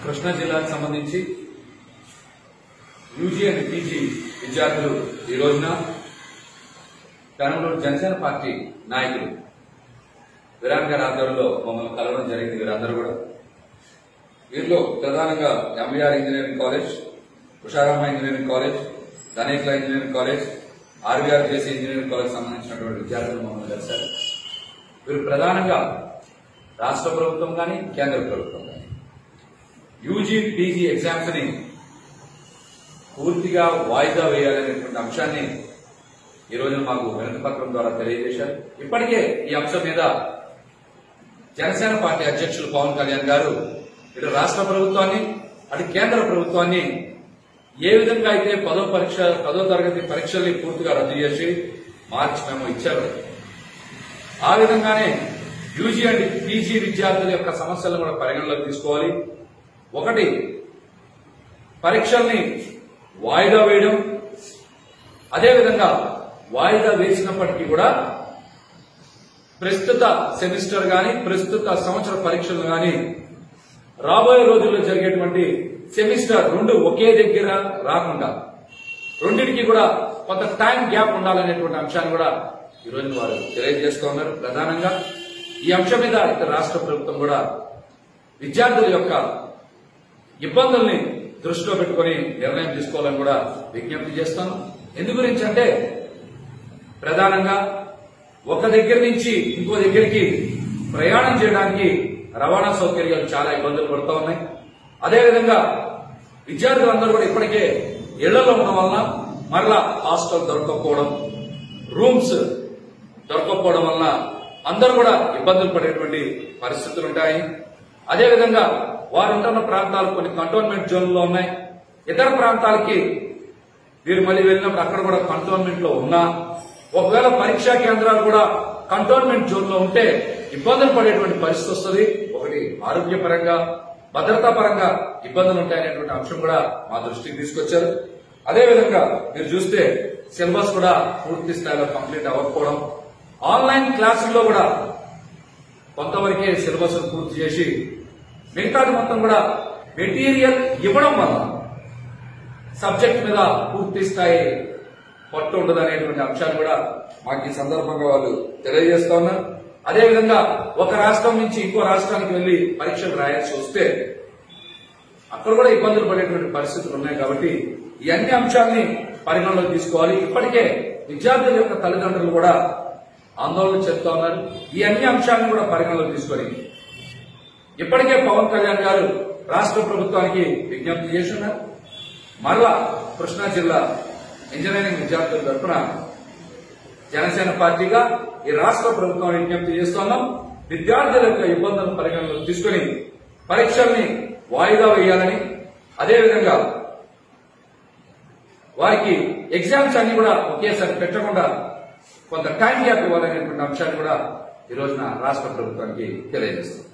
కృష్ణా జిల్లాకు సంబంధించి UG and PG విద్యార్థులు ఈ రోజున పెనంలూరు జనసేన పార్టీ నాయకులు విరాట్ గారి ఆధ్వర్యంలో మమ్మల్ని కలవడం జరిగింది వీరందరూ కూడా వీరిలో ప్రధానంగా MBR engineering college Usharama engineering college Dhanekula engineering college RVR JC engineering college సంబంధించినటువంటి విద్యార్థులు మమ్మల్ని కలిశారు వీరు ప్రధానంగా రాష్ట్ర ప్రభుత్వం కానీ కేంద్ర ప్రభుత్వం కానీ యూజీ పీజీ ఎగ్జామ్స్ ని పూర్తిగా వాయిదా వేయాలనేటువంటి అంశాన్ని ఈ రోజు మాకు వినతి పత్రం ద్వారా తెలియజేశారు ఇప్పటికే ఈ అంశం మీద జనసేన పార్టీ అధ్యక్షులు పవన్ కళ్యాణ్ గారు ఇటు రాష్ట్ర ప్రభుత్వాన్ని అటు కేంద్ర ప్రభుత్వాన్ని ఏ విధంగా అయితే పదో పరీక్ష పదో తరగతి పరీక్షల్ని పూర్తిగా రద్దు చేసి మార్చి మేము ఇచ్చారు ఆ విధంగానే యూజీ అండ్ పీజీ విద్యార్థుల యొక్క సమస్యలను కూడా పరిగణలోకి తీసుకోవాలి ఒకటి పరీక్షల్ని వాయిదా వేయడం అదేవిధంగా వాయిదా వేసినప్పటికీ కూడా ప్రస్తుత సెమిస్టర్ గాని ప్రస్తుత సంవత్సర పరీక్షలు గాని రాబోయే రోజుల్లో జరిగేటువంటి సెమిస్టర్ రెండు ఒకే దగ్గర రాకుండా రెండింటికి కూడా కొంత టైం గ్యాప్ ఉండాలనేటువంటి అంశాన్ని కూడా ఈ రోజు వారు తెలియజేస్తూ ఉన్నారు ప్రధానంగా ఈ అంశం మీద ఇతర రాష్ట్ర ప్రభుత్వం కూడా విద్యార్థుల యొక్క ఇబ్బందుల్ని దృష్టిలో పెట్టుకుని నిర్ణయం తీసుకోవాలని కూడా విజ్ఞప్తి చేస్తాను ఎందు గురించి అంటే ప్రధానంగా ఒక దగ్గర నుంచి ఇంకో దగ్గరికి ప్రయాణం చేయడానికి రవాణా సౌకర్యాలు చాలా ఇబ్బందులు పడుతూ ఉన్నాయి అదేవిధంగా విద్యార్థులందరూ కూడా ఇప్పటికే ఇళ్లలో ఉండడం వలన మరలా హాస్టల్ దొరకకపోవడం రూమ్స్ దొరకకపోవడం వలన అందరూ కూడా ఇబ్బందులు పడేటువంటి పరిస్థితులు ఉంటాయి అదేవిధంగా వారు ఉంటున్న ప్రాంతాలు కొన్ని కంటోన్మెంట్ జోన్లో ఉన్నాయి ఇతర ప్రాంతాలకి వీరు మళ్ళీ వెళ్ళినప్పుడు అక్కడ కూడా కంటోన్మెంట్ లో ఉన్నా ఒకవేళ పరీక్షా కేంద్రాలు కూడా కంటోన్మెంట్ జోన్ లో ఉంటే ఇబ్బందులు పడేటువంటి పరిస్థితి వస్తుంది ఒకటి ఆరోగ్యపరంగా భద్రతా పరంగా ఇబ్బందులు ఉంటాయనేటువంటి అంశం కూడా మా దృష్టికి తీసుకొచ్చారు అదేవిధంగా మీరు చూస్తే సిలబస్ కూడా పూర్తి స్థాయిలో కంప్లీట్ అవ్వకపోవడం ఆన్లైన్ క్లాసుల్లో కూడా కొంతవరకే సిలబస్ పూర్తి చేసి మిగతాది మొత్తం కూడా మెటీరియల్ ఇవ్వడం వల్ల సబ్జెక్ట్ మీద పూర్తి స్థాయి పట్టు ఉండదు అనేటువంటి అంశాన్ని కూడా మాకు ఈ సందర్భంగా వాళ్ళు తెలియజేస్తా ఉన్నారు అదేవిధంగా ఒక రాష్ట్రం నుంచి ఇంకో రాష్ట్రానికి వెళ్లి పరీక్షలు రాయాల్సి వస్తే అక్కడ కూడా ఇబ్బందులు పడేటువంటి పరిస్థితులు ఉన్నాయి కాబట్టి ఈ అన్ని అంశాలని పరిగణలోకి తీసుకోవాలి ఇప్పటికే విద్యార్థుల యొక్క తల్లిదండ్రులు కూడా ఆందోళన చెప్తా ఉన్నారు ఈ అన్ని అంశాలను కూడా పరిగణలోకి తీసుకొని ఇప్పటికే పవన్ కళ్యాణ్ గారు రాష్ట్ర ప్రభుత్వానికి విజ్ఞప్తి చేస్తున్నారు మరలా కృష్ణా జిల్లా ఇంజనీరింగ్ విద్యార్థుల తరఫున జనసేన పార్టీగా ఈ రాష్ట్ర ప్రభుత్వం విజ్ఞప్తి చేస్తున్నాం విద్యార్థుల యొక్క ఇబ్బందులను పరిగణలోకి తీసుకుని పరీక్షల్ని వాయిదా వేయాలని అదేవిధంగా వారికి ఎగ్జామ్స్ అన్ని కూడా ఒకేసారి పెట్టకుండా కొంత టైం గ్యాప్ ఇవ్వాలనేటువంటి అంశాన్ని కూడా ఈ రోజున రాష్ట్ర ప్రభుత్వానికి తెలియజేస్తుంది